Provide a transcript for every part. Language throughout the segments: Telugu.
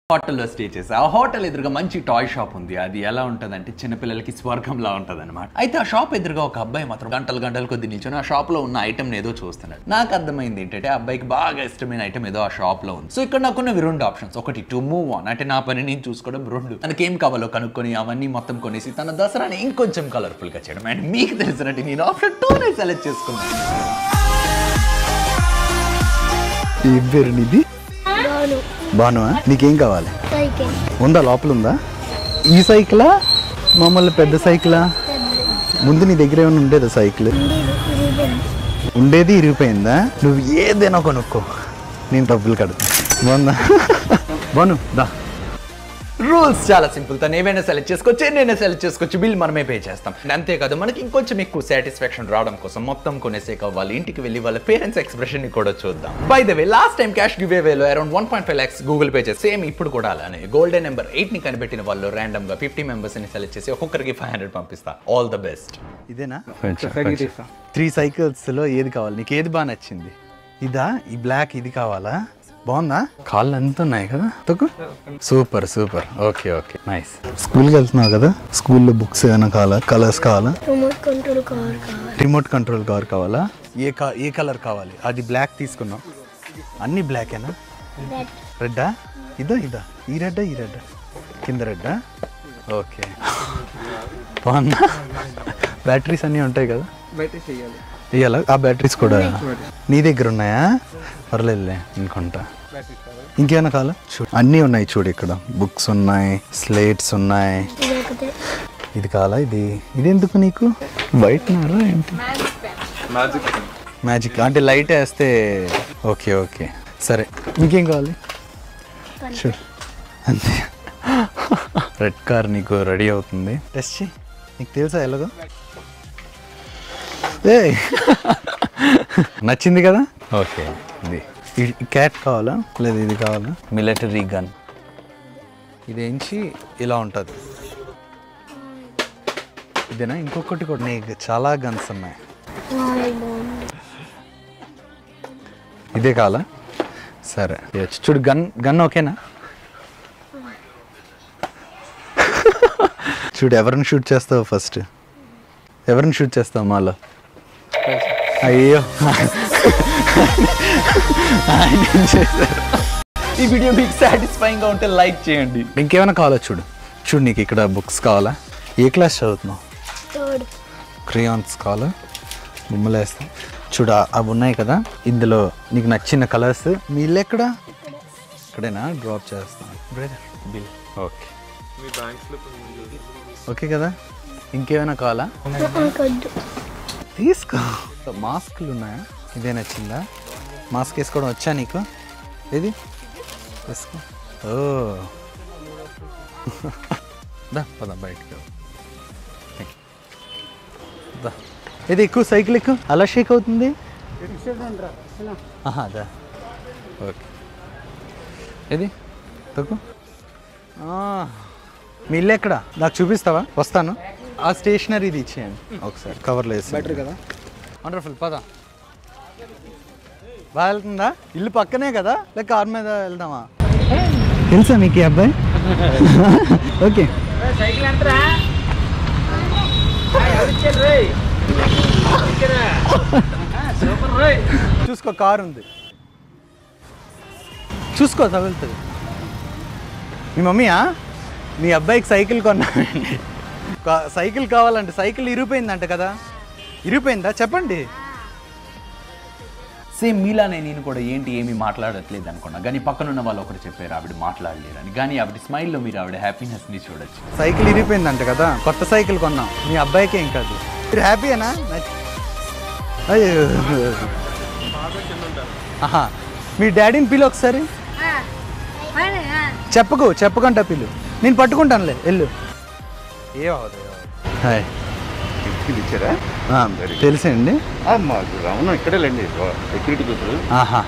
హోటల్లో స్టే చేసా ఆ హోటల్ ఎదురుగా మంచి టాయ్ షాప్ ఉంది అది ఎలా ఉంటుందంటే చిన్నపిల్లలకి స్వర్గంలా ఉంటుంది అనమాట అయితే ఆ షాప్ ఎదురుగా ఒక అబ్బాయి మాత్రం గంటలు గంటలు కొద్ది నిల్చొని ఆ షాప్ లో ఉన్న ఐటమ్ ఏదో చూస్తున్నాడు నాకు అర్థమైంది ఏంటంటే ఆ అబ్బాయికి బాగా ఇష్టమైన ఐటమ్ ఏదో ఆ షాప్ లో ఉంది సో ఇక్కడ నాకున్న రెండు ఆప్షన్స్ ఒకటి టు మూవ్ ఆన్ అంటే నా పని నేను చూసుకోవడం రెండు తనకేం కావాలో కనుక్కొని అవన్నీ మొత్తం కొనేసి తన దసరాని ఇంకొంచెం కలర్ఫుల్ గా చేయడం అండ్ మీకు తెలిసినట్టు నేను ఆప్షన్ టూనే సెలెక్ట్ చేసుకున్నాను ఏం పేరు నీది బాను బానువా నీకేం కావాలి సైకిల్ ఉందా లోపల ఉందా ఈ సైకిలా మామూలు పెద్ద సైకిలా ముందు నీ దగ్గర ఏమైనా ఉండేదా సైకిల్ ఉండేది ఇరిగిపోయిందా నువ్వు ఏదైనా కొనుక్కో నేను డబ్బులు కడతా బాగుందా బాను దా రూల్స్ చాలా సింపుల్ తను ఏమైనా సెలెక్ట్ చేసుకోవచ్చు ఎన్నైనా సెలెక్ట్ చేసుకోవచ్చు బిల్ మనమే పే చేస్తాం And అంతేకాదు మనకి ఇంకొంచెం ఎక్కువ సాటిస్ఫాక్షన్ రావడం కోసం మొత్తం కొనేసేక వాళ్ళ ఇంటికి వెళ్ళి వాళ్ళ పేరెంట్స్ ఎక్స్ప్రెషన్ ని కూడా చూద్దాం by the way last time cash గివ్ వేలో around one point five lakhs Google Pay చేసి సేమ్ ఇప్పుడు కూడా అలానే గోల్డెన్ నెంబర్ ఎయిట్ ని కనిపెట్టిన వాళ్ళు ర్యాండమ్ గా ఫిఫ్టీ మెంబర్స్ ని సెలెక్ట్ చేసి ఒక్కొక్కరికి ఫైవ్ హండ్రెడ్ పంపిస్తా ఆల్ ద బెస్ట్ ఇదేనా త్రీ సైకిల్స్లో ఏది కావాలి నీకు ఏది బాగా నచ్చింది ఇదా ఈ బ్లాక్ ఇది కావాలా బాగుందా కాళ్ళు ఎంత ఉన్నాయి కదా తొక్కు super super okay okay nice స్కూల్కి వెళ్తున్నావు కదా స్కూల్లో బుక్స్ ఏమైనా కావాలా కలర్స్ కావాలా రిమోట్ కంట్రోల్ కార్ కావాలి రిమోట్ కంట్రోల్ కార్ కావాలా ఏ కా ఏ కలర్ కావాలి అది బ్లాక్ తీసుకున్నాం అన్ని బ్లాకేనా రెడ్ రెడ్డా ఇదా ఇదా ఈ రెడ్డా ఈ రెడ్డా కింద రెడ్డా ఓకే బాగుందా బ్యాటరీస్ అన్నీ ఉంటాయి కదా ఇయ్యాలా ఆ బ్యాటరీస్ కూడా నీ దగ్గర ఉన్నాయా పర్లేదులే అనుకుంటా ఇంకేమైనా కావాలా చూడు అన్నీ ఉన్నాయి చూడు ఇక్కడ బుక్స్ ఉన్నాయి స్లేట్స్ ఉన్నాయి ఇది ఒకటే ఇది కావాలా ఇది ఇది ఎందుకు నీకు బయట ఏంటి మ్యాజిక్ అంటే లైట్ వేస్తే ఓకే ఓకే సరే ఇంకేం కావాలి చూడు అంతే రెడ్ కార్ నీకు రెడీ అవుతుంది టెస్ట్ చేయి నీకు తెలుసా ఎలాగో ఏ నచ్చింది కదా ఓకే ఇది ఈ క్యాట్ కావాలా లేదు ఇది కావాలా మిలిటరీ గన్ ఇదేంచి ఇలా ఉంటుంది ఇదేనా ఇంకొకటి కూడా నీకు చాలా గన్స్ ఉన్నాయి బాగుంది ఇదే కావాలా సరే ఇవ్వచ్చు. చూడు గన్ గన్ ఓకేనా చూడు ఎవరిని షూట్ చేస్తావు ఫస్ట్ ఎవరిని షూట్ చేస్తావు మాలో అయ్యో ఆయన ఏం చేశారు? ఈ వీడియో మీకు సాటిస్ఫైయింగ్ గా ఉంటే లైక్ చేయండి ఇంకేమైనా కావాలా చూడు చూడు నీకు ఇక్కడ బుక్స్ కావాలా ఏ క్లాస్ చదువుతున్నావు థర్డ్ క్రియాన్స్ కావాలా బొమ్మలు వేస్తాం చూడ అవి ఉన్నాయి కదా ఇందులో నీకు నచ్చిన కలర్స్ మీ ఇల్లు ఎక్కడ ఇక్కడేనా డ్రాప్ చేస్తాం బ్రదర్ బిల్ ఓకే ఓకే కదా ఇంకేమైనా కావాలా కొద్దు తీసుకో మాస్కులు ఉన్నాయా ఇదే నచ్చిందా మాస్క్ వేసుకోవడం వచ్చా నీకు ఏది వేసుకో ఓ దా పద బయటకు దా ఇది ఎక్కువ సైకిల్ ఎక్కువ అలా షేక్ అవుతుంది ఆహా, దా ఓకే ఏది తక్కువ మీ ఇల్లు ఎక్కడ నాకు చూపిస్తావా వస్తాను ఆ స్టేషనరీ ఇది ఇచ్చేయండి ఒకసారి కవర్లో వేసి బెటర్ కదా వండర్ఫుల్ పద బాగా వెళ్తుందా ఇల్లు పక్కనే కదా లేక కార్ మీద వెళ్దామా తెలుసా మీకు ఈ అబ్బాయి ఓకే చూసుకో కార్ ఉంది చూసుకో తగులుతుంది మీ మమ్మీయా మీ అబ్బాయికి సైకిల్ కొన్నా కా- సైకిల్ కావాలంటే సైకిల్ ఇరిగిపోయిందంట కదా ఇరిగిపోయిందా చెప్పండి సేమ్ మీలానే నేను కూడా ఏంటి ఏమీ మాట్లాడట్లేదు అనుకున్నా కానీ పక్కనున్న వాళ్ళు ఒకటి చెప్పారు ఆవిడ మాట్లాడలేరని కానీ ఆవిడ స్మైల్లో మీరు ఆవిడ హ్యాపీనెస్ ని చూడొచ్చు సైకిల్ ఇరిగిపోయిందంట కదా కొత్త సైకిల్ కొన్నాం మీ అబ్బాయికి ఏం కాదు మీరు హ్యాపీయేనా నచ్- అయ్యో ఆహా మీ డాడీని పిలు ఒకసారి చెప్పకు చెప్పకుండా పిలు నేను పట్టుకుంటానులే వెళ్ళు ఏ హాయ్ ఇచ్చారా ఆ, తెలుసండి మాకు అవును ఇక్కడే లేండి సెక్యూరిటీ పీపుల్ ఆహా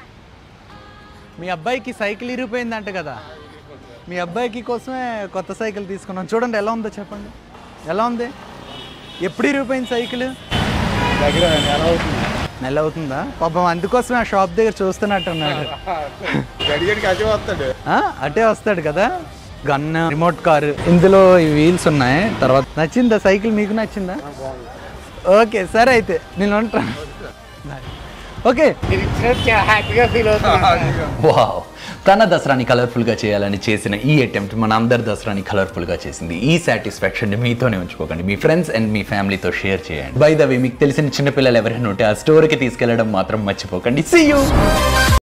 మీ అబ్బాయికి సైకిల్ ఇరిగిపోయిందంట కదా మీ అబ్బాయికి కోసమే కొత్త సైకిల్ తీసుకున్నాం చూడండి ఎలా ఉందో చెప్పండి ఎలా ఉంది ఎప్పుడు ఇరిగిపోయింది సైకిల్ దగ్గర ఎలా అవుతుంది నెల అవుతుందా పాపం అందుకోసం ఆ షాప్ దగ్గర చూస్తున్నట్టున్నాడు గడిగడికి అదే వస్తాడు ఆ, అటే వస్తాడు కదా గన్ రిమోట్ కార్ ఇందులో ఈ వీల్స్ ఉన్నాయి తర్వాత నచ్చిందా సైకిల్ మీకు నచ్చిందా ఓకే సరే అయితే నేను ఉంటాను ఓకే హ్యాపీగా ఫీల్ అవుతాను వావ్ తన దసరాని కలర్ఫుల్గా చేయాలని చేసిన ఈ అటెంప్ట్ మన అందరి దసరాని కలర్ఫుల్గా చేసింది ఈ సాటిస్ఫాక్షన్ మీతోనే ఉంచుకోకండి మీ ఫ్రెండ్స్ అండ్ మీ ఫ్యామిలీతో షేర్ చేయండి బై ద వే మీకు తెలిసిన చిన్నపిల్లలు ఎవరైనా ఉంటే ఆ స్టోర్కి తీసుకెళ్లడం మాత్రం మర్చిపోకండి సీ యూ